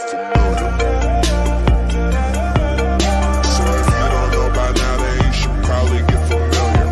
get familiar. So if you don't know by now, then you should probably get familiar.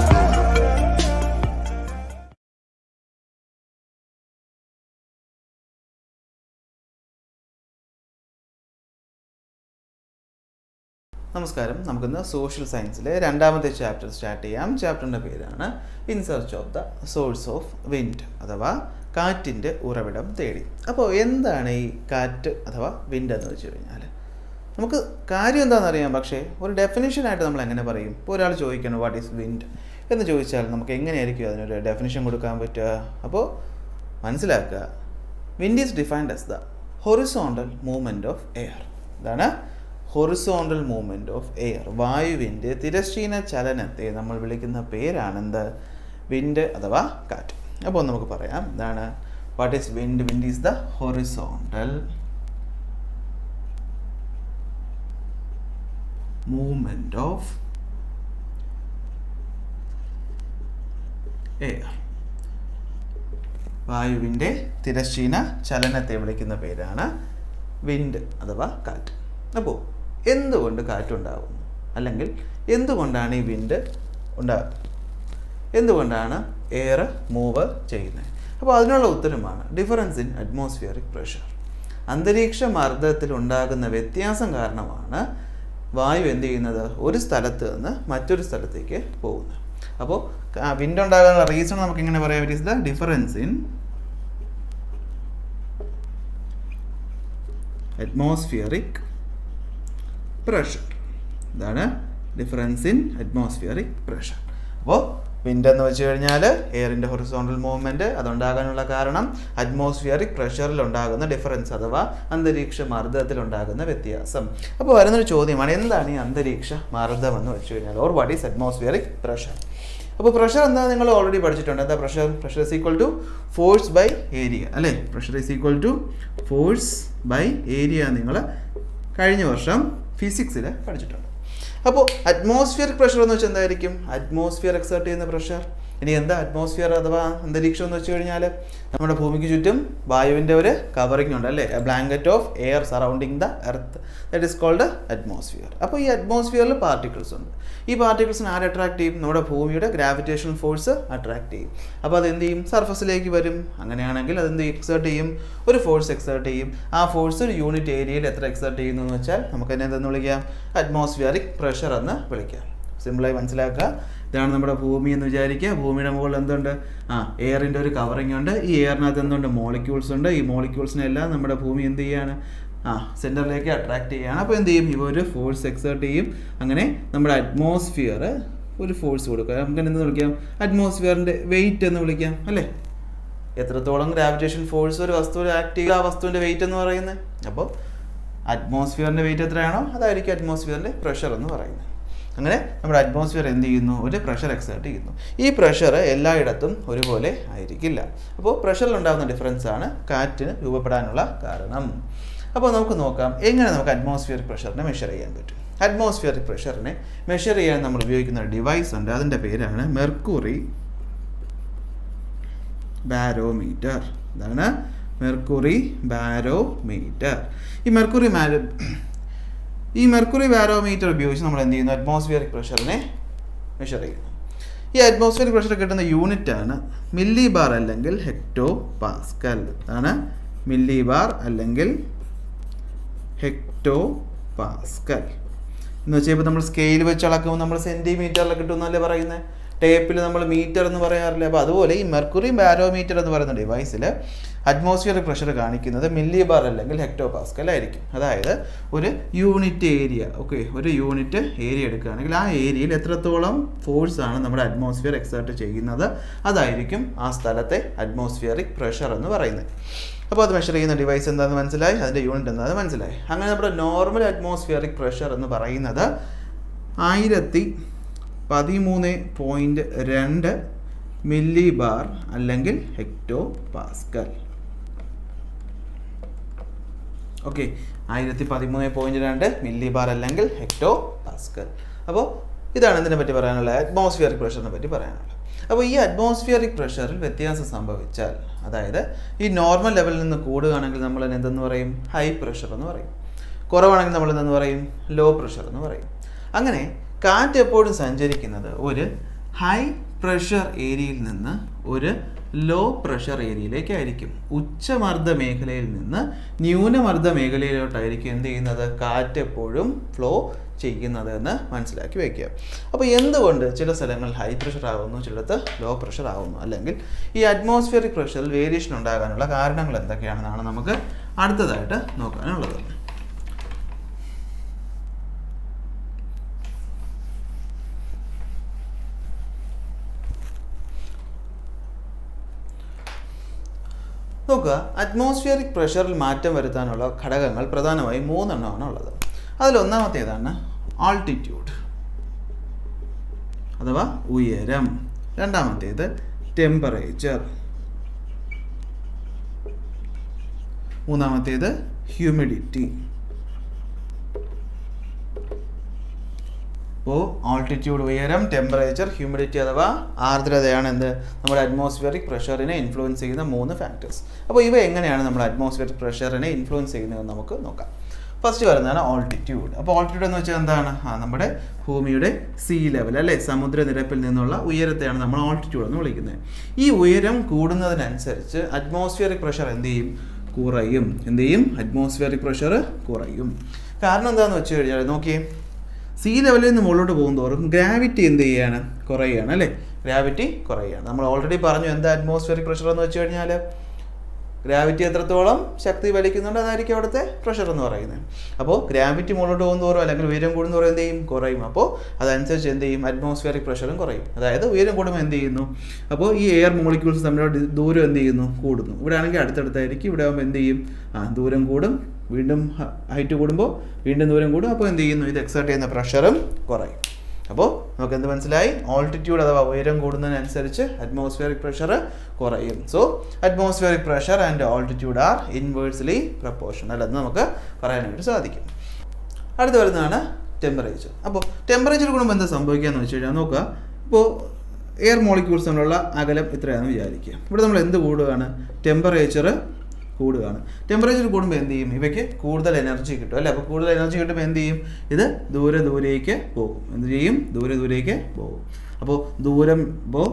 നമസ്കാരം നമുക്കിന്ന് social സയൻസിലെ രണ്ടാമത്തെ chapter start ചെയ്യാം ചാപ്റ്ററിൻ്റെ പേരാണ് in search of the source of wind അഥവാ കാറ്റിൻ്റെ ഉറവിടം തേടി അപ്പോൾ എന്താണ് ഈ കാറ്റ് അഥവാ വിൻഡ് എന്ന് വെച്ച് കഴിഞ്ഞാൽ നമുക്ക് കാര്യം എന്താണെന്ന് അറിയാം പക്ഷേ ഒരു ഡെഫിനിഷനായിട്ട് നമ്മൾ എങ്ങനെ പറയും ഇപ്പോൾ ഒരാൾ ചോദിക്കണം വാട്ട് ഈസ് വിൻഡ് എന്ന് ചോദിച്ചാൽ നമുക്ക് എങ്ങനെയായിരിക്കും അതിനൊരു ഡെഫിനിഷൻ കൊടുക്കാൻ പറ്റുക അപ്പോൾ മനസ്സിലാക്കുക wind is defined as the horizontal movement of air ഇതാണ് ഹൊറിസോണ്ടൽ മൂവ്മെൻറ്റ് ഓഫ് എയർ വായുവിൻ്റെ തിരശ്ചീന ചലനത്തെ നമ്മൾ വിളിക്കുന്ന പേരാണ് എന്ത് വിൻഡ് അഥവാ കാറ്റ് അപ്പോൾ നമുക്ക് പറയാം എന്താണ് what is wind wind is the horizontal movement of air വായുവിൻ്റെ തിരശ്ചീന ചലനത്തെ വിളിക്കുന്ന പേരാണ് വിൻഡ് അഥവാ കാറ്റ് അപ്പോൾ എന്തുകൊണ്ട് കാറ്റുണ്ടാകുന്നു അല്ലെങ്കിൽ എന്തുകൊണ്ടാണ് ഈ വിൻഡ് ഉണ്ടാകുന്നത് എന്തുകൊണ്ടാണ് എയർ മൂവ് ചെയ്യുന്നത് അപ്പോൾ അതിനുള്ള ഉത്തരമാണ് ഡിഫറൻസ് ഇൻ അറ്റ്മോസ്ഫിയറിക് പ്രഷർ അന്തരീക്ഷ മർദ്ദത്തിൽ ഉണ്ടാകുന്ന വ്യത്യാസം കാരണമാണ് വായു എന്ത് ചെയ്യുന്നത് ഒരു സ്ഥലത്ത് നിന്ന് മറ്റൊരു സ്ഥലത്തേക്ക് പോകുന്നത് അപ്പോൾ വിൻഡ് ഉണ്ടാകാനുള്ള റീസൺ നമുക്ക് എങ്ങനെ പറയാം it is the difference in atmospheric pressure ഇതാണ് ഡിഫറൻസ് ഇൻ അറ്റ്മോസ്ഫിയറിക് പ്രഷർ അപ്പോൾ വിൻഡ് എന്ന് വെച്ച് കഴിഞ്ഞാൽ എയറിൻ്റെ ഹൊറിസോണ്ടൽ മൂവ്മെൻറ്റ് അതുണ്ടാകാനുള്ള കാരണം അറ്റ്മോസ്ഫിയറിക് പ്രഷറിൽ ഉണ്ടാകുന്ന ഡിഫറൻസ് അഥവാ അന്തരീക്ഷ മർദ്ദത്തിൽ ഉണ്ടാകുന്ന വ്യത്യാസം അപ്പോൾ വരുന്നൊരു ചോദ്യമാണ് എന്താണ് ഈ അന്തരീക്ഷ മർദ്ദം എന്ന് വെച്ച് കഴിഞ്ഞാൽ or what is atmospheric pressure അപ്പോൾ പ്രഷർ എന്താ നിങ്ങൾ ഓൾറെഡി പഠിച്ചിട്ടുണ്ട് എന്താ pressure pressure is equal to force by area അല്ലേ pressure is equal to force by area നിങ്ങൾ കഴിഞ്ഞ വർഷം ഫിസിക്സിൽ പഠിച്ചിട്ടുണ്ട് അപ്പോൾ അറ്റ്മോസ്ഫിയറിക് പ്രഷർ എന്ന് വെച്ചാൽ എന്തായിരിക്കും അറ്റ്മോസ്ഫിയർ എക്സേർട്ട് ചെയ്യുന്ന പ്രഷർ ഇനി എന്താ അറ്റ്മോസ്ഫിയർ അഥവാ അന്തരീക്ഷം എന്ന് വെച്ച് കഴിഞ്ഞാൽ നമ്മുടെ ഭൂമിക്ക് ചുറ്റും വായുവിൻ്റെ ഒരു കവറിംഗ് ഉണ്ട് അല്ലേ blanket of air surrounding the earth that is called atmosphere അപ്പോൾ ഈ അറ്റ്മോസ്ഫിയറിൽ പാർട്ടിക്കിൾസ് ഉണ്ട് ഈ പാർട്ടിക്കിൾസിനെ ആര് അട്രാക്ട് ചെയ്യും നമ്മുടെ ഭൂമിയുടെ ഗ്രാവിറ്റേഷണൽ ഫോഴ്സ് അട്രാക്ട് ചെയ്യും അപ്പോൾ അത് എന്ത് ചെയ്യും സർഫസിലേക്ക് വരും അങ്ങനെയാണെങ്കിൽ അത് എന്ത് എക്സേർട്ട് ചെയ്യും ഒരു ഫോഴ്സ് എക്സേർട്ട് ചെയ്യും ആ ഫോഴ്സ് ഒരു യൂണിറ്റ് ഏരിയയിൽ എത്ര എക്സേർട്ട് ചെയ്യുന്നു എന്ന് വെച്ചാൽ നമുക്ക് അതിനെ എന്തെന്ന് വിളിക്കാം അറ്റ്മോസ്ഫിയറിക് പ്രഷർ എന്ന് വിളിക്കാം സിമ്പിളായി മനസ്സിലാക്കുക ഇതാണ് നമ്മുടെ ഭൂമി എന്ന് വിചാരിക്കുക ഭൂമിയുടെ മുകളിൽ എന്തുണ്ട് ആ എയറിൻ്റെ ഒരു കവറിങ് ഉണ്ട് ഈ എയറിനകത്ത് എന്തുണ്ട് മോളിക്യൂൾസ് ഉണ്ട് ഈ മോളിക്യൂൾസിനെല്ലാം നമ്മുടെ ഭൂമി എന്ത് ചെയ്യാണ് ആ സെൻറ്ററിലേക്ക് അട്രാക്ട് ചെയ്യുകയാണ് അപ്പോൾ എന്ത് ചെയ്യും ഇവ ഒരു ഫോഴ്സ് എക്സേർട്ട് ചെയ്യും അങ്ങനെ നമ്മുടെ അറ്റ്മോസ്ഫിയർ ഒരു ഫോഴ്സ് കൊടുക്കുക നമുക്ക് എന്ത് വിളിക്കാം അറ്റ്മോസ്ഫിയറിൻ്റെ വെയിറ്റ് എന്ന് വിളിക്കാം അല്ലേ എത്രത്തോളം ഗ്രാവിറ്റേഷൻ ഫോഴ്സ് ഒരു വസ്തുവിൽ ആക്ട് ചെയ്യുക ആ വസ്തുവിൻ്റെ വെയിറ്റ് എന്ന് പറയുന്നത് അപ്പോൾ അറ്റ്മോസ്ഫിയറിൻ്റെ വെയിറ്റ് എത്രയാണോ അതായിരിക്കും അറ്റ്മോസ്ഫിയറിൻ്റെ പ്രഷർ എന്ന് പറയുന്നത് അങ്ങനെ നമ്മുടെ അറ്റ്മോസ്ഫിയർ എന്ത് ചെയ്യുന്നു ഒരു പ്രഷർ എക്സേർട്ട് ചെയ്യുന്നു ഈ പ്രഷർ എല്ലായിടത്തും ഒരുപോലെ ആയിരിക്കില്ല അപ്പോൾ പ്രഷറിലുണ്ടാകുന്ന ഡിഫറൻസ് ആണ് കാറ്റിന് രൂപപ്പെടാനുള്ള കാരണം അപ്പോൾ നമുക്ക് നോക്കാം എങ്ങനെ നമുക്ക് അറ്റ്മോസ്ഫിയറിക് പ്രഷറിനെ മെഷർ ചെയ്യാൻ പറ്റും അറ്റ്മോസ്ഫിയറിക് പ്രഷറിനെ മെഷർ ചെയ്യാൻ നമ്മൾ ഉപയോഗിക്കുന്ന ഒരു ഡിവൈസ് ഉണ്ട് അതിൻ്റെ പേരാണ് മെർക്കുറി ബാരോമീറ്റർ ഇതാണ് മെർക്കുറി ബാരോമീറ്റർ ഈ മെർക്കുറി മാരോ ഈ മെർക്കുറി ബാരോമീറ്റർ ഉപയോഗിച്ച് നമ്മൾ എന്ത് ചെയ്യുന്നു അറ്റ്മോസ്ഫിയറിക് പ്രഷറിനെ മെഷർ ചെയ്യുന്നു ഈ അറ്റ്മോസ്ഫിയറിക് പ്രഷർ കിട്ടുന്ന യൂണിറ്റ് ആണ് മില്ലി ബാർ അല്ലെങ്കിൽ ഹെക്ടോ പാസ്കൽ ആണ് മില്ലി ബാർ അല്ലെങ്കിൽ ഹെക്ടോ പാസ്കൽ എന്ന് വെച്ചാൽ ഇപ്പോൾ നമ്മൾ സ്കെയിൽ വെച്ച് അളക്കുമ്പോൾ നമ്മൾ സെൻറ്റിമീറ്ററിൽ കിട്ടുമെന്നല്ലേ പറയുന്നത് ടേപ്പിൽ നമ്മൾ മീറ്റർ എന്ന് പറയാറില്ല അപ്പോൾ അതുപോലെ ഈ മെർക്കുറി ബാരോമീറ്റർ എന്ന് പറയുന്ന ഡിവൈസിൽ അറ്റ്മോസ്ഫിയറിക് പ്രഷർ കാണിക്കുന്നത് മില്ലി ബാർ അല്ലെങ്കിൽ ഹെക്ടോ പാസ്കൽ ആയിരിക്കും അതായത് ഒരു യൂണിറ്റ് ഏരിയ ഓക്കെ ഒരു യൂണിറ്റ് ഏരിയ എടുക്കുകയാണെങ്കിൽ ആ ഏരിയയിൽ എത്രത്തോളം ഫോഴ്സ് ആണ് നമ്മുടെ അറ്റ്മോസ്ഫിയർ എക്സേർട്ട് ചെയ്യുന്നത് അതായിരിക്കും ആ സ്ഥലത്തെ അറ്റ്മോസ്ഫിയറിക് പ്രഷർ എന്ന് പറയുന്നത് അപ്പോൾ അത് മെഷർ ചെയ്യുന്ന ഡിവൈസ് എന്താണെന്ന് മനസ്സിലായി അതിൻ്റെ യൂണിറ്റ് എന്താണെന്ന് മനസ്സിലായി അങ്ങനെ നമ്മുടെ നോർമൽ അറ്റ്മോസ്ഫിയറിക് പ്രഷർ എന്ന് പറയുന്നത് ആയിരത്തി പതിമൂന്ന് പോയിൻറ്റ് രണ്ട് മില്ലി ബാർ അല്ലെങ്കിൽ ഹെക്ടോ പാസ്കൽ ഓക്കെ ആയിരത്തി പതിമൂന്ന് പോയിൻറ്റ് രണ്ട് മില്ലി ബാർ അല്ലെങ്കിൽ ഹെക്ടോ പാസ്കൽ അപ്പോൾ ഇതാണ് ഇതിനെ പറ്റി പറയാനുള്ളത് അറ്റ്മോസ്ഫിയറിക് പ്രഷറിനെ പറ്റി പറയാനുള്ളത് അപ്പോൾ ഈ അറ്റ്മോസ്ഫിയറിക് പ്രഷറിൽ വ്യത്യാസം സംഭവിച്ചാൽ അതായത് ഈ നോർമൽ ലെവലിൽ നിന്ന് കൂടുകയാണെങ്കിൽ നമ്മൾ അതിനെ എന്തെന്ന് പറയും ഹൈ പ്രഷർ എന്ന് പറയും കുറവാണെങ്കിൽ നമ്മൾ എന്തെന്ന് പറയും ലോ പ്രഷർ എന്ന് പറയും അങ്ങനെ കാറ്റ് എപ്പോഴും സഞ്ചരിക്കുന്നത് ഒരു ഹൈ പ്രഷർ ഏരിയയിൽ നിന്ന് ഒരു ലോ പ്രഷർ ഏരിയയിലേക്കായിരിക്കും ഉച്ചമർദ്ദ മേഖലയിൽ നിന്ന് ന്യൂനമർദ്ദ മേഖലയിലോട്ടായിരിക്കും എന്ത് ചെയ്യുന്നത് കാറ്റ് എപ്പോഴും ഫ്ലോ ചെയ്യുന്നത് എന്ന് മനസ്സിലാക്കി വയ്ക്കുക അപ്പോൾ എന്തുകൊണ്ട് ചില സ്ഥലങ്ങളിൽ ഹൈ പ്രഷർ ആകുന്നു ചിലടത്ത് ലോ പ്രഷർ ആകുന്നു അല്ലെങ്കിൽ ഈ അറ്റ്മോസ്ഫിയറിക് പ്രഷറിൽ വേരിയേഷൻ ഉണ്ടാകാനുള്ള കാരണങ്ങൾ എന്തൊക്കെയാണെന്നാണ് നമുക്ക് അടുത്തതായിട്ട് നോക്കാനുള്ളത് നോക്കുക അറ്റ്മോസ്ഫിയറിക് പ്രഷറിൽ മാറ്റം വരുത്താനുള്ള ഘടകങ്ങൾ പ്രധാനമായും മൂന്നെണ്ണമാണ് ഉള്ളത് അതിലൊന്നാമത്തേതാണ് ആൾട്ടിറ്റ്യൂഡ് അഥവാ ഉയരം രണ്ടാമത്തേത് ടെമ്പറേച്ചർ മൂന്നാമത്തേത് ഹ്യൂമിഡിറ്റി അപ്പോൾ ആൾട്ടിറ്റ്യൂഡ് ഉയരം ടെമ്പറേച്ചർ ഹ്യൂമിഡിറ്റി അഥവാ ആർദ്രതയാണ് എന്ത് നമ്മുടെ അറ്റ്മോസ്ഫിയറിക് പ്രഷറിനെ ഇൻഫ്ലുവൻസ് ചെയ്യുന്ന മൂന്ന് ഫാക്ടേഴ്സ് അപ്പോൾ ഇവ എങ്ങനെയാണ് നമ്മുടെ അറ്റ്മോസ്ഫിയറിക് പ്രഷറിനെ ഇൻഫ്ലുവൻസ് ചെയ്യുന്നതെന്ന് നമുക്ക് നോക്കാം ഫസ്റ്റ് വരുന്നതാണ് ഓൾട്ടിറ്റ്യൂഡ് അപ്പോൾ ഓൾട്ടിറ്റ്യൂഡ് എന്ന് വെച്ചാൽ എന്താണ് ആ നമ്മുടെ ഭൂമിയുടെ സീ ലെവൽ അല്ലേ സമുദ്രനിരപ്പിൽ നിന്നുള്ള ഉയരത്തെയാണ് നമ്മൾ ഓൾട്ടിറ്റ്യൂഡ് എന്ന് വിളിക്കുന്നത് ഈ ഉയരം കൂടുന്നതിനനുസരിച്ച് അറ്റ്മോസ്ഫിയറിക് പ്രഷർ എന്ത് ചെയ്യും കുറയും എന്ത് ചെയ്യും അറ്റ്മോസ്ഫിയറിക് പ്രഷർ കുറയും കാരണം എന്താണെന്ന് വെച്ച് കഴിഞ്ഞാൽ നോക്കിയേ സീ ലെവലിൽ നിന്ന് മുകളിലോട്ട് പോകുന്തോറും ഗ്രാവിറ്റി എന്ത് ചെയ്യാണ് കുറയുകയാണ് അല്ലേ ഗ്രാവിറ്റി കുറയുകയാണ് നമ്മൾ ഓൾറെഡി പറഞ്ഞു എന്താ അറ്റ്മോസ്ഫിയറിക് പ്രഷർ എന്ന് വെച്ച് കഴിഞ്ഞാൽ ഗ്രാവിറ്റി എത്രത്തോളം ശക്തി വലിക്കുന്നുണ്ട് അതായിരിക്കും അവിടുത്തെ പ്രഷർ എന്ന് പറയുന്നത് അപ്പോൾ ഗ്രാവിറ്റി മുകളിലോട്ട് പോകുന്നതോറും അല്ലെങ്കിൽ ഉയരം കൂടുന്നതോറും എന്ത് ചെയ്യും കുറയും അപ്പോൾ അതനുസരിച്ച് എന്ത് ചെയ്യും അറ്റ്മോസ്ഫിയറിക് പ്രഷറും കുറയും അതായത് ഉയരം കൂടുമ്പോൾ എന്ത് ചെയ്യുന്നു അപ്പോൾ ഈ എയർ മോളിക്യൂൾസ് തമ്മിലുള്ള ഡി- ദൂരം എന്ത് ചെയ്യുന്നു കൂടുന്നു ഇവിടെ ആണെങ്കിൽ അടുത്തടുത്തായിരിക്കും ഇവിടെ ആകുമ്പോൾ എന്ത് ചെയ്യും ആ ദൂരം കൂടും വീണ്ടും ഹൈറ്റ് കൂടുമ്പോൾ വീണ്ടും ദൂരം കൂടും അപ്പോൾ എന്ത് ചെയ്യുന്നു ഇത് എക്സേർട്ട് ചെയ്യുന്ന പ്രഷറും കുറയും അപ്പോൾ നമുക്ക് എന്ത് മനസ്സിലായി ഓൾട്ടിറ്റ്യൂഡ് അഥവാ ഉയരം കൂടുന്നതിനനുസരിച്ച് അറ്റ്മോസ്ഫിയറിക് പ്രഷർ കുറയും so atmospheric pressure and altitude are inversely proportional എന്ന് നമുക്ക് പറയാനായിട്ട് സാധിക്കും അടുത്ത് വരുന്നതാണ് ടെമ്പറേച്ചർ അപ്പോൾ ടെമ്പറേച്ചർ കൂടുമ്പോൾ എന്താ സംഭവിക്കുകയെന്ന് വെച്ച് കഴിഞ്ഞാൽ നോക്കുക ഇപ്പോൾ എയർ മോളിക്യൂൾസ് തമ്മിലുള്ള അകലം ഇത്രയാണെന്ന് വിചാരിക്കുക ഇവിടെ നമ്മൾ എന്ത് കൂടുകയാണ് ടെമ്പറേച്ചർ കൂടുകയാണ് ടെമ്പറേച്ചർ കൂടുമ്പോൾ എന്ത് ചെയ്യും ഇവയ്ക്ക് കൂടുതൽ എനർജി കിട്ടും അല്ലേ അപ്പോൾ കൂടുതൽ എനർജി കിട്ടുമ്പോൾ എന്ത് ചെയ്യും ഇത് ദൂരെ ദൂരേക്ക് പോകും എന്ത് ചെയ്യും ദൂരെ ദൂരേക്ക് പോകും അപ്പോൾ ദൂരം ഇപ്പോൾ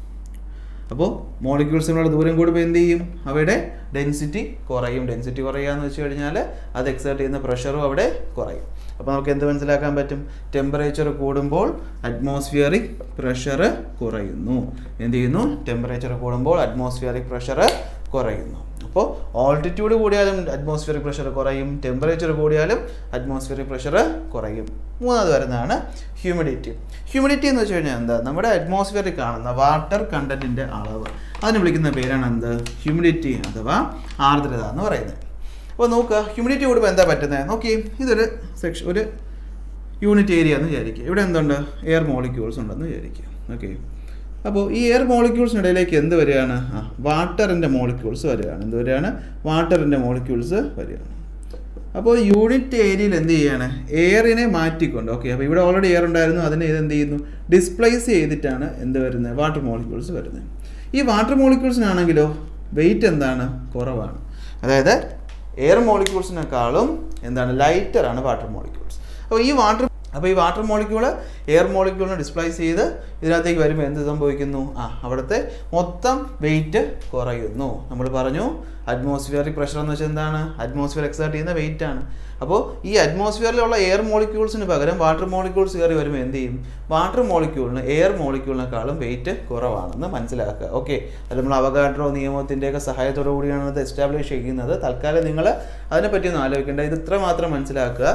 അപ്പോൾ മോളിക്യൂൾസിനുള്ള ദൂരം കൂടുമ്പോൾ എന്ത് ചെയ്യും അവയുടെ ഡെൻസിറ്റി കുറയും ഡെൻസിറ്റി കുറയുക എന്ന് വെച്ച് കഴിഞ്ഞാൽ അത് എക്സേർട്ട് ചെയ്യുന്ന പ്രഷറും അവിടെ കുറയും അപ്പോൾ നമുക്ക് എന്ത് മനസ്സിലാക്കാൻ പറ്റും ടെമ്പറേച്ചർ കൂടുമ്പോൾ അറ്റ്മോസ്ഫിയറിക് പ്രഷർ കുറയുന്നു എന്ത് ചെയ്യുന്നു ടെമ്പറേച്ചർ കൂടുമ്പോൾ അറ്റ്മോസ്ഫിയറിക് പ്രഷർ കുറയുന്നു അപ്പോൾ ഓൾട്ടിറ്റ്യൂഡ് കൂടിയാലും അറ്റ്മോസ്ഫിയറിക് പ്രഷർ കുറയും ടെമ്പറേച്ചർ കൂടിയാലും അറ്റ്മോസ്ഫിയറിക് പ്രഷർ കുറയും മൂന്നാമത് വരുന്നതാണ് ഹ്യൂമിഡിറ്റി ഹ്യൂമിഡിറ്റി എന്ന് വെച്ച് കഴിഞ്ഞാൽ എന്താ നമ്മുടെ അറ്റ്മോസ്ഫിയറിൽ കാണുന്ന വാട്ടർ കണ്ടന്റിന്റെ അളവ് അതിന് വിളിക്കുന്ന പേരാണ് എന്ത് ഹ്യൂമിഡിറ്റി അഥവാ ആർദ്രത എന്ന് പറയുന്നത് അപ്പോൾ നോക്കുക ഹ്യൂമിഡിറ്റി കൂടുമ്പോൾ എന്താ പറ്റുന്നത് നോക്കി ഇതൊരു സെക്ഷൻ ഒരു യൂണിറ്റ് ഏരിയ എന്ന് വിചാരിക്കുക ഇവിടെ എന്തുണ്ട് എയർ മോളിക്യൂൾസ് ഉണ്ടെന്ന് വിചാരിക്കുക ഓക്കെ അപ്പോൾ ഈ എയർ മോളിക്യൂൾസിനിടയിലേക്ക് എന്ത് വരികയാണ് ആ വാട്ടറിൻ്റെ മോളിക്യൂൾസ് വരികയാണ് എന്ത് വരികയാണ് വാട്ടറിൻ്റെ മോളിക്യൂൾസ് വരികയാണ് അപ്പോൾ യൂണിറ്റ് ഏരിയയിൽ എന്ത് ചെയ്യാണ് എയറിനെ മാറ്റിക്കൊണ്ട് ഓക്കെ അപ്പോൾ ഇവിടെ ഓൾറെഡി എയർ ഉണ്ടായിരുന്നു അതിനെ ഇത് എന്ത് ചെയ്യുന്നു ഡിസ്പ്ലേസ് ചെയ്തിട്ടാണ് എന്ത് വരുന്നത് വാട്ടർ മോളിക്യൂൾസ് വരുന്നത് ഈ വാട്ടർ മോളിക്യൂൾസിനാണെങ്കിലോ വെയിറ്റ് എന്താണ് കുറവാണ് അതായത് എയർ മോളിക്യൂൾസിനേക്കാളും എന്താണ് ലൈറ്റർ ആണ് വാട്ടർ മോളിക്യൂൾസ് അപ്പോൾ ഈ വാട്ടർ അപ്പോൾ ഈ വാട്ടർ മോളിക്യൂള് എയർ മോളിക്യൂളിനെ ഡിസ്പ്ലേസ് ചെയ്ത് ഇതിനകത്തേക്ക് വരുമ്പോൾ എന്ത് സംഭവിക്കുന്നു ആ അവിടുത്തെ മൊത്തം വെയിറ്റ് കുറയുന്നു നമ്മൾ പറഞ്ഞു അറ്റ്മോസ്ഫിയറിക് പ്രഷർ എന്ന് വെച്ചാൽ എന്താണ് അറ്റ്മോസ്ഫിയർ എക്സേർട്ട് ചെയ്യുന്ന വെയിറ്റ് ആണ് അപ്പോൾ ഈ അറ്റ്മോസ്ഫിയറിലുള്ള എയർ മോളിക്യൂൾസിന് പകരം വാട്ടർ മോളിക്യൂൾസ് കയറി വരുമ്പോൾ എന്ത് ചെയ്യും വാട്ടർ മോളിക്യൂളിന് എയർ മോളിക്യൂളിനേക്കാളും വെയിറ്റ് കുറവാണെന്ന് മനസ്സിലാക്കുക ഓക്കെ അത് നമ്മൾ അവഗാഡ്രോ നിയമത്തിൻ്റെയൊക്കെ സഹായത്തോടു കൂടിയാണ് അത് എസ്റ്റാബ്ലിഷ് ചെയ്യുന്നത് തൽക്കാലം നിങ്ങൾ അതിനെപ്പറ്റി ഒന്നും ആലോചിക്കേണ്ട ഇത് ഇത്ര മാത്രം മനസ്സിലാക്കുക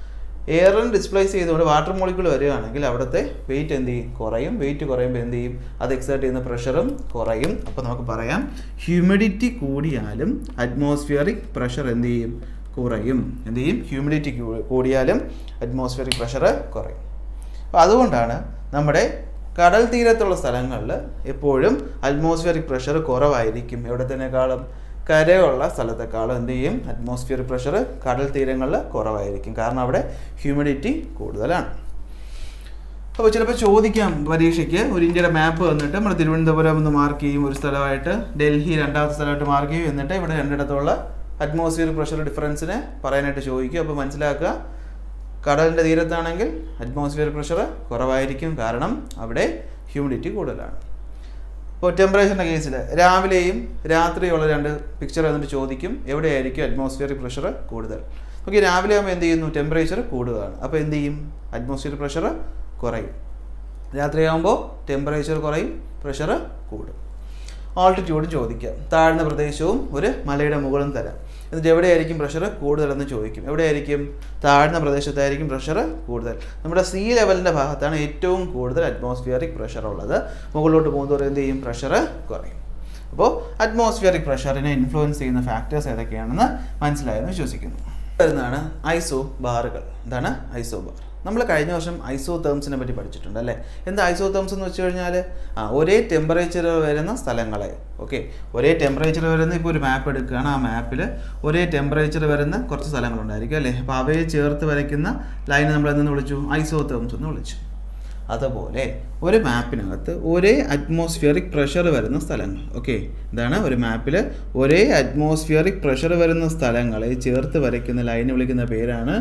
എയറിന് ഡിസ്പ്ലേസ് ചെയ്തുകൊണ്ട് വാട്ടർ മോളിക്യൂൾ വരികയാണെങ്കിൽ അവിടുത്തെ വെയിറ്റ് എന്ത് ചെയ്യും കുറയും വെയിറ്റ് കുറയുമ്പോൾ എന്ത് ചെയ്യും അത് എക്സേർട്ട് ചെയ്യുന്ന പ്രഷറും കുറയും അപ്പോൾ നമുക്ക് പറയാം ഹ്യൂമിഡിറ്റി കൂടിയാലും അറ്റ്മോസ്ഫിയറിക് പ്രഷർ എന്ത് ചെയ്യും കുറയും എന്ത് ചെയ്യും ഹ്യൂമിഡിറ്റി കൂടിയാലും അറ്റ്മോസ്ഫിയറിക് പ്രഷർ കുറയും അപ്പോൾ അതുകൊണ്ടാണ് നമ്മുടെ കടൽ തീരത്തുള്ള സ്ഥലങ്ങളിൽ എപ്പോഴും അറ്റ്മോസ്ഫിയറിക് പ്രഷർ കുറവായിരിക്കും എവിടത്തേക്കാളും കരയുള്ള സ്ഥലത്തെക്കാളും എന്ത് ചെയ്യും അറ്റ്മോസ്ഫിയർ പ്രഷർ കടൽ തീരങ്ങളിൽ കുറവായിരിക്കും കാരണം അവിടെ ഹ്യൂമിഡിറ്റി കൂടുതലാണ് അപ്പോൾ ചിലപ്പോൾ ചോദിക്കാം പരീക്ഷയ്ക്ക് ഒരു ഇന്ത്യയുടെ മാപ്പ് വന്നിട്ട് നമ്മൾ തിരുവനന്തപുരം ഒന്ന് മാർക്ക് ചെയ്യും ഒരു സ്ഥലമായിട്ട് ഡൽഹി രണ്ടാമത്തെ സ്ഥലമായിട്ട് മാർക്ക് ചെയ്യും എന്നിട്ട് ഇവിടെ രണ്ടിടത്തുള്ള അറ്റ്മോസ്ഫിയർ പ്രഷർ ഡിഫറൻസിനെ പറയാനായിട്ട് ചോദിക്കും അപ്പോൾ മനസ്സിലാക്കുക കടലിൻ്റെ തീരത്താണെങ്കിൽ അറ്റ്മോസ്ഫിയർ പ്രഷർ കുറവായിരിക്കും കാരണം അവിടെ ഹ്യൂമിഡിറ്റി കൂടുതലാണ് ഇപ്പോൾ ടെമ്പറേച്ചറിൻ്റെ കേസിൽ രാവിലെയും രാത്രിയുള്ള രണ്ട് പിക്ചർ എന്നിട്ട് ചോദിക്കും എവിടെയായിരിക്കും അറ്റ്മോസ്ഫിയറിക് പ്രഷർ കൂടുതൽ ഓക്കെ രാവിലെ ആകുമ്പോൾ എന്ത് ചെയ്യുന്നു ടെമ്പറേച്ചർ കൂടുകയാണ് അപ്പോൾ എന്ത് ചെയ്യും അറ്റ്മോസ്ഫിയർ പ്രഷർ കുറയും രാത്രിയാകുമ്പോൾ ടെമ്പറേച്ചർ കുറയും പ്രഷർ കൂടും ആൾട്ടിറ്റ്യൂഡ് ചോദിക്കാം താഴ്ന്ന പ്രദേശവും ഒരു മലയുടെ മുകളും തരാം എന്നിട്ട് എവിടെയായിരിക്കും പ്രഷർ കൂടുതലെന്ന് ചോദിക്കും എവിടെയായിരിക്കും താഴ്ന്ന പ്രദേശത്തായിരിക്കും പ്രഷർ കൂടുതൽ നമ്മുടെ സീ ലെവലിൻ്റെ ഭാഗത്താണ് ഏറ്റവും കൂടുതൽ അറ്റ്മോസ്ഫിയറിക് പ്രഷർ ഉള്ളത് മുകളിലോട്ട് പോകുന്നതോറും എന്ത് ചെയ്യും പ്രഷർ കുറയും അപ്പോൾ അറ്റ്മോസ്ഫിയറിക് പ്രഷറിനെ ഇൻഫ്ലുവൻസ് ചെയ്യുന്ന ഫാക്ടേഴ്സ് ഏതൊക്കെയാണെന്ന് മനസ്സിലായെന്ന് വിശ്വസിക്കുന്നു വരുന്നതാണ് ഐസോ ബാറുകൾ എന്താണ് ഐസോ ബാർ നമ്മൾ കഴിഞ്ഞ വർഷം ഐസോ തേംസിനെ പറ്റി പഠിച്ചിട്ടുണ്ട് അല്ലേ എന്താ ഐസോ തേംസ് എന്ന് വെച്ച് കഴിഞ്ഞാൽ ആ ഒരേ ടെമ്പറേച്ചർ വരുന്ന സ്ഥലങ്ങളെ ഓക്കെ ഒരേ ടെമ്പറേച്ചർ വരുന്ന ഇപ്പോൾ ഒരു മാപ്പ് എടുക്കുകയാണ് ആ മാപ്പിൽ ഒരേ ടെമ്പറേച്ചർ വരുന്ന കുറച്ച് സ്ഥലങ്ങളുണ്ടായിരിക്കും അല്ലേ അപ്പോൾ അവയെ ചേർത്ത് വരയ്ക്കുന്ന ലൈൻ നമ്മൾ എന്തെന്ന് വിളിച്ചു ഐസോ തേംസ് എന്ന് വിളിച്ചു അതുപോലെ ഒരു മാപ്പിനകത്ത് ഒരേ അറ്റ്മോസ്ഫിയറിക് പ്രഷർ വരുന്ന സ്ഥലങ്ങൾ ഓക്കെ ഇതാണ് ഒരു മാപ്പിൽ ഒരേ അറ്റ്മോസ്ഫിയറിക് പ്രഷർ വരുന്ന സ്ഥലങ്ങളെ ചേർത്ത് വരയ്ക്കുന്ന ലൈന് വിളിക്കുന്ന പേരാണ്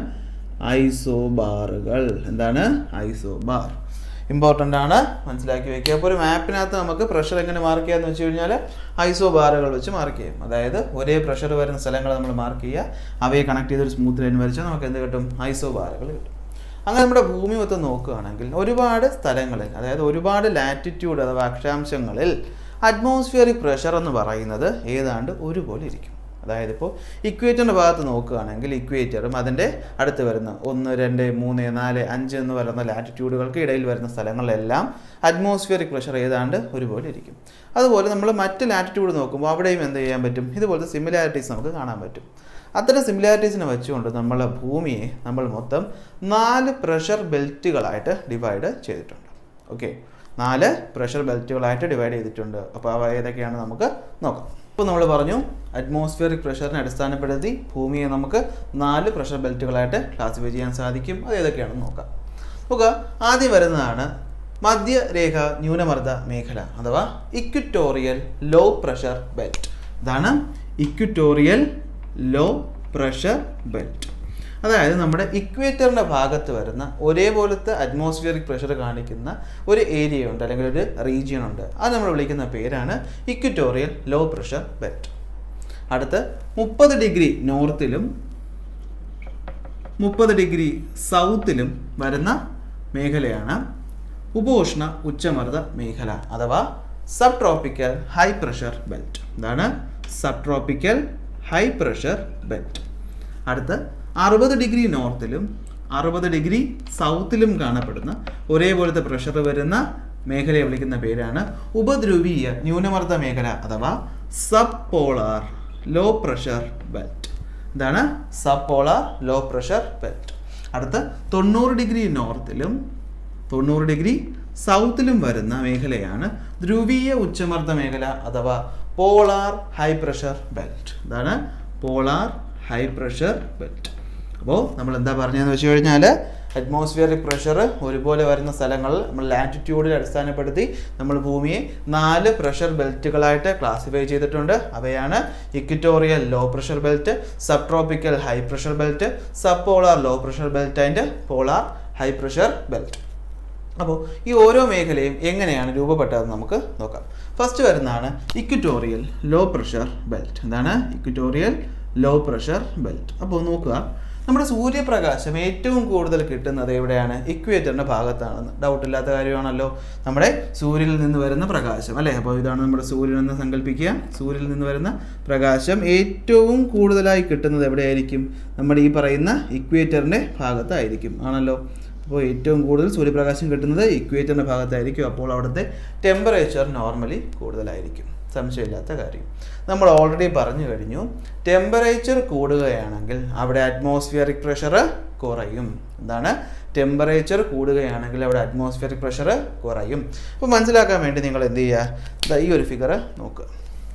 ഐസോ ബാറുകൾ എന്താണ് ഐസോ ബാർ ഇമ്പോർട്ടൻ്റ് ആണ് മനസ്സിലാക്കി വെക്കുക അപ്പോൾ ഒരു മാപ്പിനകത്ത് നമുക്ക് പ്രഷർ എങ്ങനെ മാർക്ക് ചെയ്യാന്ന് വെച്ച് കഴിഞ്ഞാൽ ഐസോ ബാറുകൾ വെച്ച് മാർക്ക് ചെയ്യും അതായത് ഒരേ പ്രഷർ വരുന്ന സ്ഥലങ്ങൾ നമ്മൾ മാർക്ക് ചെയ്യുക അവയെ കണക്ട് ചെയ്തൊരു സ്മൂത്ത് ലൈൻ വരച്ചാൽ നമുക്ക് എന്ത് കിട്ടും ഐസോ ബാറുകൾ കിട്ടും അങ്ങനെ നമ്മുടെ ഭൂമി മൊത്തം നോക്കുകയാണെങ്കിൽ ഒരുപാട് സ്ഥലങ്ങളിൽ അതായത് ഒരുപാട് ലാറ്റിറ്റ്യൂഡ് അഥവാ അക്ഷാംശങ്ങളിൽ അറ്റ്മോസ്ഫിയറിക് പ്രഷർ എന്ന് പറയുന്നത് ഏതാണ്ട് ഒരുപോലെ ഇരിക്കും അതായത് ഇപ്പോൾ ഇക്വേറ്ററിൻ്റെ ഭാഗത്ത് നോക്കുകയാണെങ്കിൽ ഇക്വേറ്ററും അതിൻ്റെ അടുത്ത് വരുന്ന ഒന്ന് രണ്ട് മൂന്ന് നാല് അഞ്ച് എന്ന് പറയുന്ന ലാറ്റിറ്റ്യൂഡുകൾക്ക് ഇടയിൽ വരുന്ന സ്ഥലങ്ങളിലെല്ലാം അറ്റ്മോസ്ഫിയറിക് പ്രഷർ ഏതാണ്ട് ഒരുപോലെ ഇരിക്കും അതുപോലെ നമ്മൾ മറ്റ് ലാറ്റിറ്റ്യൂഡ് നോക്കുമ്പോൾ അവിടെയും എന്ത് ചെയ്യാൻ പറ്റും ഇതുപോലത്തെ സിമിലാരിറ്റീസ് നമുക്ക് കാണാൻ പറ്റും അത്തരം സിമിലാരിറ്റീസിനെ വെച്ചുകൊണ്ട് നമ്മളെ ഭൂമിയെ നമ്മൾ മൊത്തം നാല് പ്രഷർ ബെൽറ്റുകളായിട്ട് ഡിവൈഡ് ചെയ്തിട്ടുണ്ട് ഓക്കെ നാല് പ്രഷർ ബെൽറ്റുകളായിട്ട് ഡിവൈഡ് ചെയ്തിട്ടുണ്ട് അപ്പോൾ അവ ഏതൊക്കെയാണ് നമുക്ക് നോക്കാം ഇപ്പോൾ നമ്മൾ പറഞ്ഞു അറ്റ്മോസ്ഫിയറിക് പ്രഷറിനെ അടിസ്ഥാനപ്പെടുത്തി ഭൂമിയെ നമുക്ക് നാല് പ്രഷർ ബെൽറ്റുകളായിട്ട് ക്ലാസിഫൈ ചെയ്യാൻ സാധിക്കും അത് ഏതൊക്കെയാണെന്ന് നോക്കാം നോക്കുക ആദ്യം വരുന്നതാണ് മധ്യരേഖ ന്യൂനമർദ്ദ മേഖല അഥവാ ഇക്വിറ്റോറിയൽ ലോ പ്രഷർ ബെൽറ്റ് ഇതാണ് ഇക്വിറ്റോറിയൽ ലോ പ്രഷർ ബെൽറ്റ് അതായത് നമ്മുടെ ഇക്വേറ്ററിൻ്റെ ഭാഗത്ത് വരുന്ന ഒരേപോലത്തെ അറ്റ്മോസ്ഫിയറിക് പ്രഷർ കാണിക്കുന്ന ഒരു ഏരിയ ഉണ്ട് അല്ലെങ്കിൽ ഒരു റീജിയൻ ഉണ്ട് അത് നമ്മൾ വിളിക്കുന്ന പേരാണ് ഇക്വിറ്റോറിയൽ ലോ പ്രഷർ ബെൽറ്റ് അടുത്ത് മുപ്പത് ഡിഗ്രി നോർത്തിലും മുപ്പത് ഡിഗ്രി സൗത്തിലും വരുന്ന മേഖലയാണ് ഉപോഷ്ണ ഉച്ചമർദ്ദ മേഖല അഥവാ subtropical high pressure belt ഇതാണ് subtropical high pressure belt അടുത്ത് അറുപത് ഡിഗ്രി നോർത്തിലും അറുപത് ഡിഗ്രി സൗത്തിലും കാണപ്പെടുന്ന ഒരേപോലത്തെ പ്രഷർ വരുന്ന മേഖലയെ വിളിക്കുന്ന പേരാണ് ഉപദ്രവീയ ന്യൂനമർദ്ദ മേഖല അഥവാ subpolar low pressure belt ഇതാണ് subpolar low pressure belt അടുത്ത് തൊണ്ണൂറ് ഡിഗ്രി നോർത്തിലും തൊണ്ണൂറ് ഡിഗ്രി സൗത്തിലും വരുന്ന മേഖലയാണ് ധ്രുവീയ ഉച്ചമർദ്ദ മേഖല അഥവാ പോളാർ ഹൈ പ്രഷർ ബെൽറ്റ് ഇതാണ് പോളാർ ഹൈ പ്രഷർ ബെൽറ്റ് അപ്പോൾ നമ്മൾ എന്താ പറഞ്ഞതെന്ന് വെച്ച് കഴിഞ്ഞാൽ അറ്റ്മോസ്ഫിയറിക് പ്രഷർ ഒരുപോലെ വരുന്ന സ്ഥലങ്ങളിൽ നമ്മൾ ലാറ്റിറ്റ്യൂഡിൽ അടിസ്ഥാനപ്പെടുത്തി നമ്മൾ ഭൂമിയെ നാല് പ്രഷർ ബെൽറ്റുകളായിട്ട് ക്ലാസിഫൈ ചെയ്തിട്ടുണ്ട് അവയാണ് equatorial low pressure belt subtropical high pressure belt subpolar low pressure belt and polar high pressure belt അപ്പോൾ ഈ ഓരോ മേഖലയും എങ്ങനെയാണ് രൂപപ്പെട്ടതെന്ന് നമുക്ക് നോക്കാം ഫസ്റ്റ് വരുന്നതാണ് ഇക്വിറ്റോറിയൽ ലോ പ്രഷർ ബെൽറ്റ് എന്താണ് ഇക്വിറ്റോറിയൽ ലോ പ്രഷർ ബെൽറ്റ് അപ്പോൾ നോക്കുക നമ്മുടെ സൂര്യപ്രകാശം ഏറ്റവും കൂടുതൽ കിട്ടുന്നത് എവിടെയാണ് ഇക്വേറ്ററിൻ്റെ ഭാഗത്താണെന്ന് ഡൗട്ട് ഇല്ലാത്ത കാര്യമാണല്ലോ നമ്മുടെ സൂര്യനിൽ നിന്ന് വരുന്ന പ്രകാശം അല്ലേ അപ്പോൾ ഇതാണ് നമ്മുടെ സൂര്യൻ എന്ന് സങ്കല്പിക്കുക സൂര്യനിൽ നിന്ന് വരുന്ന പ്രകാശം ഏറ്റവും കൂടുതലായി കിട്ടുന്നത് എവിടെയായിരിക്കും നമ്മുടെ ഈ പറയുന്ന ഇക്വേറ്ററിൻ്റെ ഭാഗത്തായിരിക്കും ആണല്ലോ അപ്പോൾ ഏറ്റവും കൂടുതൽ സൂര്യപ്രകാശം കിട്ടുന്നത് ഇക്വേറ്ററിൻ്റെ ഭാഗത്തായിരിക്കും അപ്പോൾ അവിടുത്തെ ടെമ്പറേച്ചർ നോർമലി കൂടുതലായിരിക്കും സംശയമില്ലാത്ത കാര്യം നമ്മൾ ഓൾറെഡി പറഞ്ഞു കഴിഞ്ഞു ടെമ്പറേച്ചർ കൂടുകയാണെങ്കിൽ അവിടെ അറ്റ്മോസ്ഫിയറിക് പ്രഷർ കുറയും എന്താണ് ടെമ്പറേച്ചർ കൂടുകയാണെങ്കിൽ അവിടെ അറ്റ്മോസ്ഫിയറിക് പ്രഷർ കുറയും അപ്പോൾ മനസ്സിലാക്കാൻ വേണ്ടി നിങ്ങൾ എന്ത് ചെയ്യുക ഈ ഒരു ഫിഗർ നോക്കുക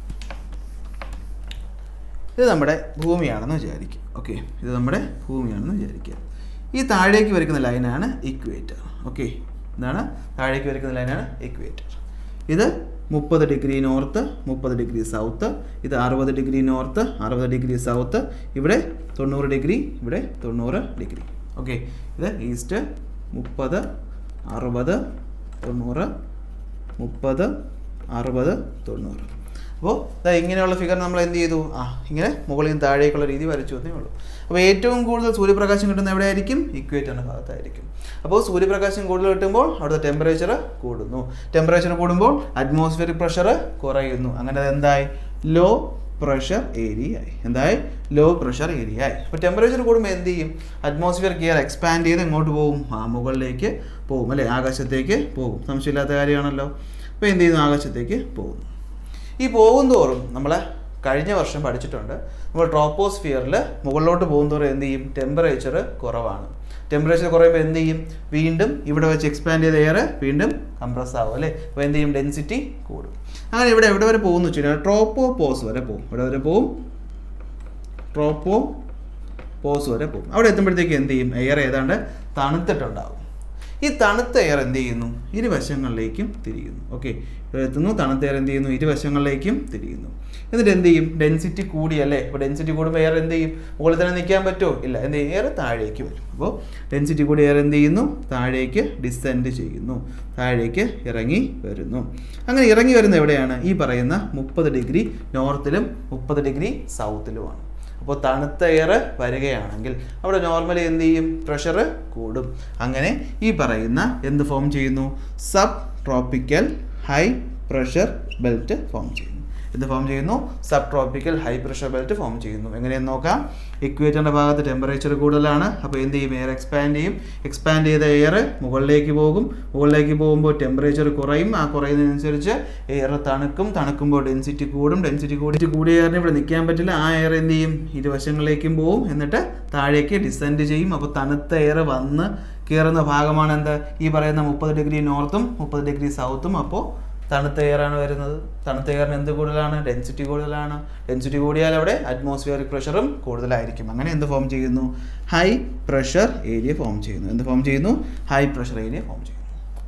ഇത് നമ്മുടെ ഭൂമിയാണെന്ന് വിചാരിക്കുക ഓക്കെ ഇത് നമ്മുടെ ഭൂമിയാണെന്ന് വിചാരിക്കുക ഈ താഴേക്ക് വരയ്ക്കുന്ന ലൈനാണ് ഇക്വേറ്റർ ഓക്കെ എന്താണ് താഴേക്ക് വരയ്ക്കുന്ന ലൈനാണ് ഇക്വേറ്റർ ഇത് മുപ്പത് ഡിഗ്രി നോർത്ത് മുപ്പത് ഡിഗ്രി സൗത്ത് ഇത് അറുപത് ഡിഗ്രി നോർത്ത് അറുപത് ഡിഗ്രി സൗത്ത് ഇവിടെ തൊണ്ണൂറ് ഡിഗ്രി ഇവിടെ തൊണ്ണൂറ് ഡിഗ്രി ഓക്കെ ഇത് ഈസ്റ്റ് മുപ്പത് അറുപത് തൊണ്ണൂറ് മുപ്പത് അറുപത് തൊണ്ണൂറ് അപ്പോൾ ദാ ഇങ്ങനെയുള്ള ഫിഗർ നമ്മൾ എന്ത് ചെയ്തു ആ ഇങ്ങനെ മുകളിൽ നിന്ന് താഴേക്കുള്ള രീതി വരച്ചു എന്നേ ഉള്ളൂ അപ്പോൾ ഏറ്റവും കൂടുതൽ സൂര്യപ്രകാശം കിട്ടുന്ന എവിടെയായിരിക്കും ഇക്വേറ്ററിൻ്റെ ഭാഗത്തായിരിക്കും അപ്പോൾ സൂര്യപ്രകാശം കൂടുതൽ കിട്ടുമ്പോൾ അവിടുത്തെ ടെമ്പറേച്ചർ കൂടുന്നു ടെമ്പറേച്ചർ കൂടുമ്പോൾ അറ്റ്മോസ്ഫിയറിക് പ്രഷർ കുറയുന്നു അങ്ങനെ അത് എന്തായി ലോ പ്രഷർ ഏരിയ ആയി എന്തായി ലോ പ്രഷർ ഏരിയ ആയി അപ്പോൾ ടെമ്പറേച്ചർ കൂടുമ്പോൾ എന്ത് ചെയ്യും അറ്റ്മോസ്ഫിയർ എയർ എക്സ്പാൻഡ് ചെയ്ത് എങ്ങോട്ട് പോകും ആ മുകളിലേക്ക് പോകും അല്ലേ ആകാശത്തേക്ക് പോകും സംശയമില്ലാത്ത കാര്യമാണല്ലോ അപ്പോൾ എന്ത് ചെയ്യുന്നു ആകാശത്തേക്ക് പോകുന്നു ഈ പോകുന്തോറും നമ്മൾ കഴിഞ്ഞ വർഷം പഠിച്ചിട്ടുണ്ട് നമ്മൾ ട്രോപ്പോസ്ഫിയറിൽ മുകളിലോട്ട് പോകുന്തോറും എന്ത് ചെയ്യും ടെമ്പറേച്ചർ കുറവാണ് ടെമ്പറേച്ചർ കുറയുമ്പോൾ എന്ത് ചെയ്യും വീണ്ടും ഇവിടെ വെച്ച് എക്സ്പാൻഡ് ചെയ്ത എയർ വീണ്ടും കംപ്രസ് ആവും അല്ലേ അപ്പോൾ എന്ത് ചെയ്യും ഡെൻസിറ്റി കൂടും അങ്ങനെ ഇവിടെ എവിടെ വരെ പോകുന്നു വെച്ച് കഴിഞ്ഞാൽ ട്രോപ്പോ പോസ് വരെ പോകും ഇവിടെ വരെ പോകും ട്രോപ്പോ പോസ് വരെ പോകും അവിടെ എത്തുമ്പോഴത്തേക്ക് എന്ത് ചെയ്യും എയർ ഏതാണ്ട് തണുത്തിട്ടുണ്ടാവും ഈ തണുത്ത എയർ എന്ത് ചെയ്യുന്നു ഇരുവശങ്ങളിലേക്കും തിരിയുന്നു ഓക്കെ ഇവിടെ എത്തുന്നു തണുത്ത എയർ എന്ത് ചെയ്യുന്നു ഇരുവശങ്ങളിലേക്കും തിരിയുന്നു എന്നിട്ട് എന്ത് ചെയ്യും ഡെൻസിറ്റി കൂടിയല്ലേ അപ്പോൾ ഡെൻസിറ്റി കൂടുമ്പോൾ എയർ എന്ത് ചെയ്യും മുകളിൽ തന്നെ നിൽക്കാൻ പറ്റുമോ ഇല്ല എന്ത് ചെയ്യും എയർ താഴേക്ക് വരും അപ്പോൾ ഡെൻസിറ്റി കൂടി എയർ എന്ത് ചെയ്യുന്നു താഴേക്ക് ഡിസെൻഡ് ചെയ്യുന്നു താഴേക്ക് ഇറങ്ങി വരുന്നു അങ്ങനെ ഇറങ്ങി വരുന്ന എവിടെയാണ് ഈ പറയുന്ന മുപ്പത് ഡിഗ്രി നോർത്തിലും മുപ്പത് ഡിഗ്രി സൗത്തിലുമാണ് അപ്പോൾ തണുത്ത എയർ വരികയാണെങ്കിൽ അവിടെ നോർമലി എന്ത് ചെയ്യും പ്രഷർ കൂടും അങ്ങനെ ഈ പറയുന്ന എന്ത് ഫോം ചെയ്യുന്നു subtropical high pressure belt form ചെയ്യുന്നു എന്ത് ഫോം ചെയ്യുന്നു subtropical high pressure belt form ചെയ്യുന്നു എങ്ങനെയെന്ന് നോക്കാം ഇക്വേറ്ററിൻ്റെ ഭാഗത്ത് ടെമ്പറേച്ചർ കൂടുതലാണ് അപ്പോൾ എന്ത് ചെയ്യും എയർ എക്സ്പാൻഡ് ചെയ്യും എക്സ്പാൻഡ് ചെയ്ത എയർ മുകളിലേക്ക് പോകും മുകളിലേക്ക് പോകുമ്പോൾ ടെമ്പറേച്ചർ കുറയും ആ കുറയുന്നതിനനുസരിച്ച് എയർ തണുക്കും തണുക്കുമ്പോൾ ഡെൻസിറ്റി കൂടും ഡെൻസിറ്റി കൂടി കൂടിയ എയറിന് ഇവിടെ നിൽക്കാൻ പറ്റില്ല ആ എയർ എന്ത് ചെയ്യും ഇരുവശങ്ങളിലേക്കും പോകും എന്നിട്ട് താഴേക്ക് ഡിസെൻഡ് ചെയ്യും അപ്പോൾ തണുത്ത എയർ വന്ന് കയറുന്ന ഭാഗമാണ് എന്ത് ഈ പറയുന്ന മുപ്പത് ഡിഗ്രി നോർത്തും മുപ്പത് ഡിഗ്രി സൗത്തും അപ്പോൾ തണുത്ത എയറാണ് വരുന്നത് തണുത്ത എയറിന് എന്ത് കൂടുതലാണ് ഡെൻസിറ്റി കൂടുതലാണ് ഡെൻസിറ്റി കൂടിയാൽ അവിടെ അറ്റ്മോസ്ഫിയറിക് പ്രഷറും കൂടുതലായിരിക്കും അങ്ങനെ എന്ത് ഫോം ചെയ്യുന്നു ഹൈ പ്രഷർ ഏരിയ ഫോം ചെയ്യുന്നു എന്ത് ഫോം ചെയ്യുന്നു ഹൈ പ്രഷർ ഏരിയ ഫോം ചെയ്യുന്നു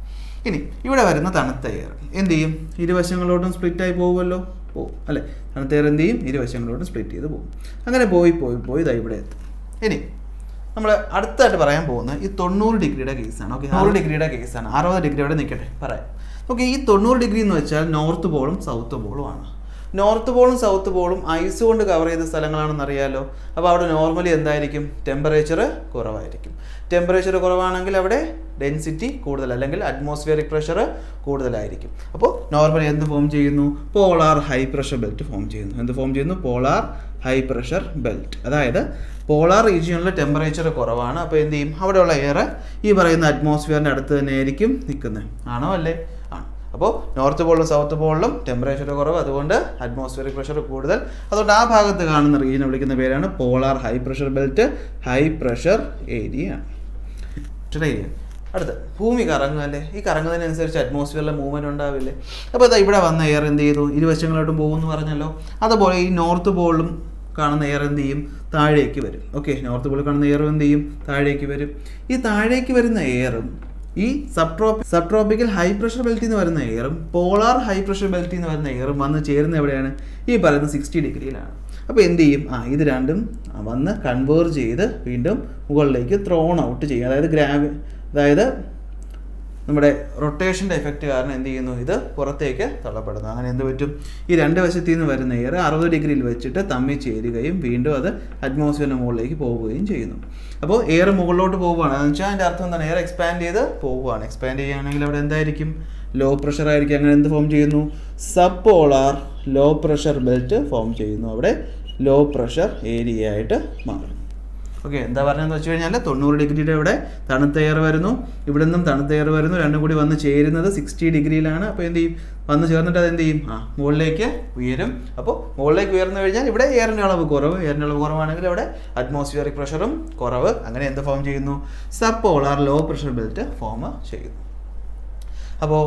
ഇനി ഇവിടെ വരുന്ന തണുത്ത എയർ എന്ത് ചെയ്യും ഇരുവശങ്ങളോട്ടും സ്പ്ലിറ്റ് ആയി പോകുമല്ലോ പോകും അല്ലേ തണുത്ത എയർ എന്ത് ചെയ്യും ഇരുവശങ്ങളോട്ടും സ്പ്ലിറ്റ് ചെയ്ത് പോകും അങ്ങനെ പോയി പോയി പോയി ഇതാ ഇവിടെ എത്തും ഇനി നമ്മൾ അടുത്തായിട്ട് പറയാൻ പോകുന്നത് ഈ തൊണ്ണൂറ് ഡിഗ്രിയുടെ കേസാണ് ഓക്കെ നൂറ് ഡിഗ്രിയുടെ കേസാണ് അറുപത് ഡിഗ്രി അവിടെ നിൽക്കട്ടെ പറയാം ഓക്കെ ഈ തൊണ്ണൂറ് ഡിഗ്രി എന്ന് വെച്ചാൽ നോർത്ത് പോളും സൗത്ത് പോളും ആണ് നോർത്ത് പോളും സൗത്ത് പോളും ഐസ് കൊണ്ട് കവർ ചെയ്ത സ്ഥലങ്ങളാണെന്ന് അറിയാലോ അപ്പോൾ അവിടെ നോർമലി എന്തായിരിക്കും ടെമ്പറേച്ചർ കുറവായിരിക്കും ടെമ്പറേച്ചർ കുറവാണെങ്കിൽ അവിടെ ഡെൻസിറ്റി കൂടുതൽ അല്ലെങ്കിൽ അറ്റ്മോസ്ഫിയറിക് പ്രഷർ കൂടുതലായിരിക്കും അപ്പോൾ നോർമലി എന്ത് ഫോം ചെയ്യുന്നു polar high pressure belt form ചെയ്യുന്നു എന്ത് ഫോം ചെയ്യുന്നു പോളാർ ഹൈ പ്രഷർ ബെൽറ്റ് അതായത് പോളാർ റീജിയണിൽ ടെമ്പറേച്ചർ കുറവാണ് അപ്പോൾ എന്ത് ചെയ്യും അവിടെയുള്ള എയർ ഈ പറയുന്ന അറ്റ്മോസ്ഫിയറിൻ്റെ അടുത്ത് തന്നെ ആയിരിക്കും നിൽക്കുന്നത് ആണോ അല്ലേ ആണ് അപ്പോൾ നോർത്ത് പോളിലും സൗത്ത് പോളിലും ടെമ്പറേച്ചർ കുറവ് അതുകൊണ്ട് അറ്റ്മോസ്ഫിയറിക് പ്രഷർ കൂടുതൽ അതുകൊണ്ട് ആ ഭാഗത്ത് കാണുന്ന റീജിയനെ വിളിക്കുന്ന പേരാണ് polar high pressure belt high pressure area ആണ് ഏരിയ അടുത്ത് ഭൂമി കറങ്ങുമല്ലേ ഈ കറങ്ങുന്നതിനനുസരിച്ച് അറ്റ്മോസ്ഫിയറിലെ മൂവ്മെൻറ്റ് ഉണ്ടാവില്ലേ അപ്പോൾ ഇതാ ഇവിടെ വന്ന എയർ എന്ത് ചെയ്തു ഇരുവശങ്ങളോട്ടും പോകുമെന്ന് പറഞ്ഞല്ലോ അതുപോലെ ഈ നോർത്ത് പോളിലും കാണുന്ന എയർ എന്ത് ചെയ്യും താഴേക്ക് വരും ഓക്കെ നോർത്ത് പോളിൽ കാണുന്ന എയർ എന്ത് ചെയ്യും താഴേക്ക് വരും ഈ താഴേക്ക് വരുന്ന എയറും ഈ സബ് ട്രോപ്പി സബ് ട്രോപ്പിക്കൽ ഹൈ പ്രഷർ ബെൽറ്റിൽ നിന്ന് വരുന്ന എയറും പോളാർ ഹൈ പ്രഷർ ബെൽറ്റിൽ നിന്ന് വരുന്ന എയറും വന്ന് ചേരുന്ന എവിടെയാണ് ഈ പറയുന്ന സിക്സ്റ്റി ഡിഗ്രിയിലാണ് അപ്പോൾ എന്ത് ചെയ്യും ആ ഇത് രണ്ടും വന്ന് കൺവേർജ് ചെയ്ത് വീണ്ടും മുകളിലേക്ക് ത്രോൺ ഔട്ട് ചെയ്യും അതായത് ഗ്രാവി അതായത് നമ്മുടെ റൊട്ടേഷൻ്റെ എഫക്റ്റ് കാരണം എന്ത് ചെയ്യുന്നു ഇത് പുറത്തേക്ക് തള്ളപ്പെടുന്നു അങ്ങനെ എന്ത് പറ്റും ഈ രണ്ട് വശത്തു നിന്ന് വരുന്ന എയർ അറുപത് ഡിഗ്രിയിൽ വെച്ചിട്ട് തമ്മിൽ ചേരുകയും വീണ്ടും അത് അറ്റ്മോസ്ഫിയറിന് മുകളിലേക്ക് പോവുകയും ചെയ്യുന്നു അപ്പോൾ എയർ മുകളിലോട്ട് പോവുകയാണ് എന്ന് വെച്ചാൽ അതിൻ്റെ അർത്ഥം എന്താണ് എയർ എക്സ്പാൻഡ് ചെയ്ത് പോവുകയാണ് എക്സ്പാൻഡ് ചെയ്യുകയാണെങ്കിൽ അവിടെ എന്തായിരിക്കും ലോ പ്രഷർ ആയിരിക്കും അങ്ങനെ എന്ത് ഫോം ചെയ്യുന്നു subpolar low pressure belt form ചെയ്യുന്നു അവിടെ ലോ പ്രഷർ ഏരിയ ആയിട്ട് മാറും ഓക്കെ എന്താ പറഞ്ഞതെന്ന് വെച്ച് കഴിഞ്ഞാൽ തൊണ്ണൂറ് ഡിഗ്രിയുടെ ഇവിടെ തണുത്ത എയർ വരുന്നു ഇവിടെ നിന്നും തണുത്ത എയർ വരുന്നു രണ്ടും കൂടി വന്ന് ചേരുന്നത് സിക്സ്റ്റി ഡിഗ്രിയിലാണ് അപ്പോൾ എന്ത് ചെയ്യും വന്ന് ചേർന്നിട്ട് അത് എന്ത് ചെയ്യും ആ മുകളിലേക്ക് ഉയരും അപ്പോൾ മുകളിലേക്ക് ഉയർന്നു കഴിഞ്ഞാൽ ഇവിടെ എയറിൻ്റെ അളവ് കുറവ് എയറിൻ്റെ അളവ് കുറവാണെങ്കിൽ അവിടെ അറ്റ്മോസ്ഫിയറിക് പ്രഷറും കുറവ് അങ്ങനെ എന്ത് ഫോം ചെയ്യുന്നു subpolar low pressure belt form ചെയ്യുന്നു അപ്പോൾ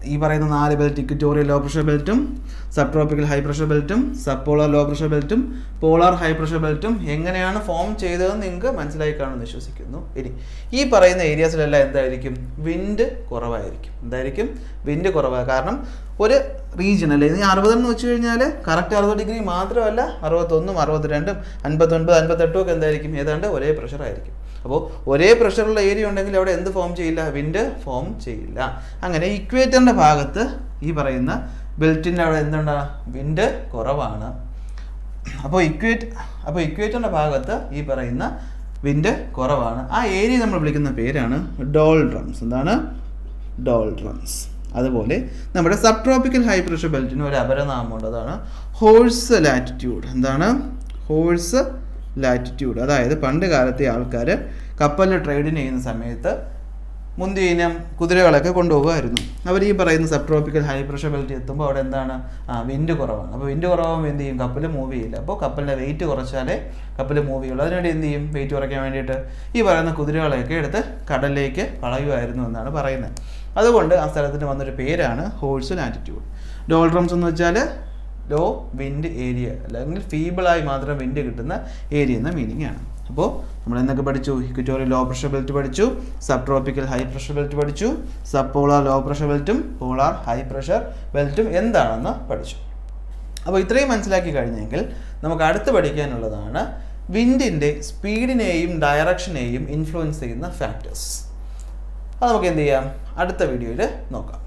ഈ പറയുന്ന നാല് ബെൽറ്റ് ഇക്വറ്റോറിയൽ ലോ പ്രഷർ ബെൽറ്റും സബ് ട്രോപ്പിക്കൽ ഹൈ പ്രഷർ ബെൽറ്റും സബ് പോളാർ ലോ പ്രഷർ ബെൽറ്റും പോളാർ ഹൈ പ്രഷർ ബെൽറ്റും എങ്ങനെയാണ് ഫോം ചെയ്തതെന്ന് നിങ്ങൾക്ക് മനസ്സിലായി കാണുമെന്ന് വിശ്വസിക്കുന്നു ഇനി ഈ പറയുന്ന ഏരിയാസിലെല്ലാം എന്തായിരിക്കും വിൻഡ് കുറവായിരിക്കും എന്തായിരിക്കും വിൻഡ് കുറവാണ് കാരണം ഒരു റീജിയൻ അല്ലേ ഇനി അറുപതെന്ന് വെച്ച് കഴിഞ്ഞാൽ കറക്റ്റ് അറുപത് ഡിഗ്രി മാത്രമല്ല അറുപത്തൊന്നും അറുപത്തിരണ്ടും അൻപത്തൊൻപത് അൻപത്തെട്ടും ഒക്കെ എന്തായിരിക്കും ഏതാണ്ട് ഒരേ പ്രഷർ ആയിരിക്കും അപ്പോൾ ഒരേ പ്രഷറുള്ള ഏരിയ ഉണ്ടെങ്കിൽ അവിടെ എന്ത് ഫോം ചെയ്യില്ല വിൻഡ് ഫോം ചെയ്യില്ല അങ്ങനെ ഇക്വേറ്ററിൻ്റെ ഭാഗത്ത് ഈ പറയുന്ന ബെൽറ്റിൻ്റെ അവിടെ എന്തുണ്ടാ വിൻഡ് കുറവാണ് അപ്പോൾ ഇക്വേറ്റ് അപ്പോൾ ഇക്വേറ്ററിൻ്റെ ഭാഗത്ത് ഈ പറയുന്ന വിൻഡ് കുറവാണ് ആ ഏരിയ നമ്മൾ വിളിക്കുന്ന പേരാണ് ഡോൾ ഡ്രംസ് എന്താണ് ഡോൾ ഡ്രംസ് അതുപോലെ നമ്മുടെ സബ് ട്രോപ്പിക്കൽ ഹൈ പ്രഷർ ബെൽറ്റിന് ഒരു അപരനാമമുണ്ട് അതാണ് ഹോഴ്സ് ലാറ്റിറ്റ്യൂഡ് എന്താണ് ഹോഴ്സ് ലാറ്റിറ്റ്യൂഡ് അതായത് പണ്ട് കാലത്തെ ആൾക്കാർ കപ്പലിൽ ട്രേഡിന് ചെയ്യുന്ന സമയത്ത് മുന്തി ഇനം കുതിരകളൊക്കെ കൊണ്ടുപോകുമായിരുന്നു അവർ ഈ പറയുന്ന subtropical high pressure belt എത്തുമ്പോൾ അവിടെ എന്താണ് ആ വിൻഡ് കുറവാണ് അപ്പോൾ വിൻഡ് കുറവാകുമ്പോൾ എന്ത് ചെയ്യും കപ്പൽ മൂവ് ചെയ്യില്ല അപ്പോൾ കപ്പലിൻ്റെ വെയിറ്റ് കുറച്ചാലേ കപ്പൽ മൂവ് ചെയ്യുള്ളൂ അതിനുവേണ്ടി എന്ത് ചെയ്യും വെയിറ്റ് കുറയ്ക്കാൻ വേണ്ടിയിട്ട് ഈ പറയുന്ന കുതിരകളെയൊക്കെ എടുത്ത് കടലിലേക്ക് കളയുമായിരുന്നു എന്നാണ് പറയുന്നത് അതുകൊണ്ട് ആ സ്ഥലത്തിന് വന്നൊരു പേരാണ് ഹോഴ്സ് ലാറ്റിറ്റ്യൂഡ് ഡോൾഡ്രംസ് എന്ന് വെച്ചാൽ ലോ വിൻഡ് ഏരിയ അല്ലെങ്കിൽ ഫീബിളായി മാത്രം വിൻഡ് കിട്ടുന്ന ഏരിയ എന്ന മീനിങ് ആണ് അപ്പോൾ നമ്മൾ എന്തൊക്കെ പഠിച്ചു ഇക്വറ്റോറിയൽ ലോ പ്രഷർ ബെൽറ്റ് പഠിച്ചു subtropical high pressure belt പഠിച്ചു സബ് പോളാർ ലോ പ്രഷർ ബെൽറ്റും പോളാർ ഹൈ പ്രഷർ ബെൽറ്റും എന്താണെന്ന് പഠിച്ചു അപ്പോൾ ഇത്രയും മനസ്സിലാക്കി കഴിഞ്ഞെങ്കിൽ നമുക്ക് അടുത്ത് പഠിക്കാനുള്ളതാണ് വിൻഡിൻ്റെ സ്പീഡിനെയും ഡയറക്ഷനെയും ഇൻഫ്ലുവൻസ് ചെയ്യുന്ന ഫാക്ടേഴ്സ് അത് നമുക്ക് എന്ത് ചെയ്യാം അടുത്ത വീഡിയോയിൽ നോക്കാം